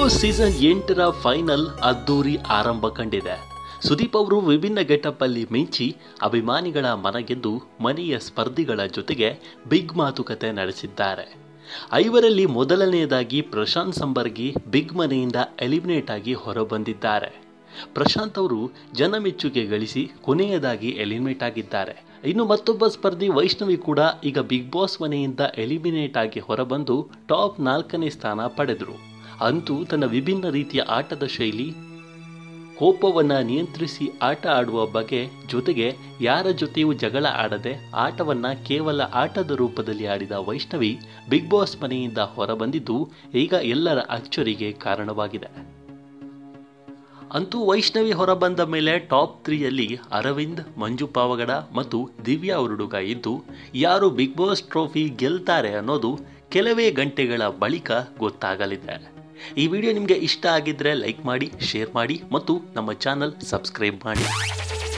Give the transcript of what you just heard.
boss season ಎಂಟರ final ಅದ್ದೂರಿ ಆರಂಭ ಕಂಡಿದೆ ಸುದೀಪ್ ಅವರು ವಿಭಿನ್ನ ಗೆಟಪ್ ಅಲ್ಲಿ ಮಿಂಚಿ ಅಭಿಮಾನಿಗಳ ಮನಗೆದ್ದು ಮನೆಯ ಸ್ಪರ್ಧಿಗಳ ಜೊತೆಗೆ ಬಿಗ್ ಮಾತುಕತೆ ನಡೆಸಿದ್ದಾರೆ ಐವರಲ್ಲಿ ಮೊದಲನೆಯದಾಗಿ ಪ್ರಶಾಂತ್ ಸಂಬರ್ಗಿ ಬಿಗ್ ಮನೆಯಿಂದ ಎಲಿಮಿನೇಟ್ ಆಗಿ ಹೊರಬಂದಿದ್ದಾರೆ ಪ್ರಶಾಂತ್ ಅವರು ಜನಮೆಚ್ಚುಗೆ ಗಳಿಸಿ ಕೊನೆಯದಾಗಿ ಎಲಿಮಿನೇಟ್ ಆಗಿದ್ದಾರೆ ಇನ್ನು ಮತ್ತೊಬ್ಬ ಸ್ಪರ್ಧಿ ವೈಷ್ಣವಿ ಕೂಡ ಈಗ ಬಿಗ್ ಬಾಸ್ ಮನೆಯಿಂದ ಎಲಿಮಿನೇಟ್ ಆಗಿ ಹೊರಬಂದು ಟಾಪ್ ನಾಲ್ಕನೇ ಸ್ಥಾನ ಪಡೆದರು ಅಂತೂ ತನ್ನ ವಿಭಿನ್ನ ರೀತಿಯ ಆಟದ ಶೈಲಿ ಕೋಪವನ್ನು ನಿಯಂತ್ರಿಸಿ ಆಟ ಆಡುವ ಬಗೆ ಜೊತೆಗೆ ಯಾರ ಜೊತೆಯೂ ಜಗಳ ಆಡದೆ ಆಟವನ್ನ ಕೇವಲ ಆಟದ ರೂಪದಲ್ಲಿ ಆಡಿದ ವೈಷ್ಣವಿ ಬಿಗ್ ಬಾಸ್ ಮನೆಯಿಂದ ಹೊರಬಂದಿದ್ದು ಈಗ ಎಲ್ಲರ ಅಚ್ಚರಿಗೆ ಕಾರಣವಾಗಿದೆ ಅಂತೂ ವೈಷ್ಣವಿ ಹೊರಬಂದ ಮೇಲೆ ಟಾಪ್ ತ್ರೀಯಲ್ಲಿ ಅರವಿಂದ್ ಮಂಜು ಪಾವಗಡ ಮತ್ತು ದಿವ್ಯಾ ಉರುಡುಗ ಇದ್ದು ಯಾರು ಬಿಗ್ ಬಾಸ್ ಟ್ರೋಫಿ ಗೆಲ್ತಾರೆ ಅನ್ನೋದು ಕೆಲವೇ ಗಂಟೆಗಳ ಬಳಿಕ ಗೊತ್ತಾಗಲಿದೆ ಈ ವಿಡಿಯೋ ನಿಮಗೆ ಇಷ್ಟ ಆಗಿದ್ರೆ ಲೈಕ್ ಮಾಡಿ ಶೇರ್ ಮಾಡಿ ಮತ್ತು ನಮ್ಮ ಚಾನಲ್ ಸಬ್ಸ್ಕ್ರೈಬ್ ಮಾಡಿ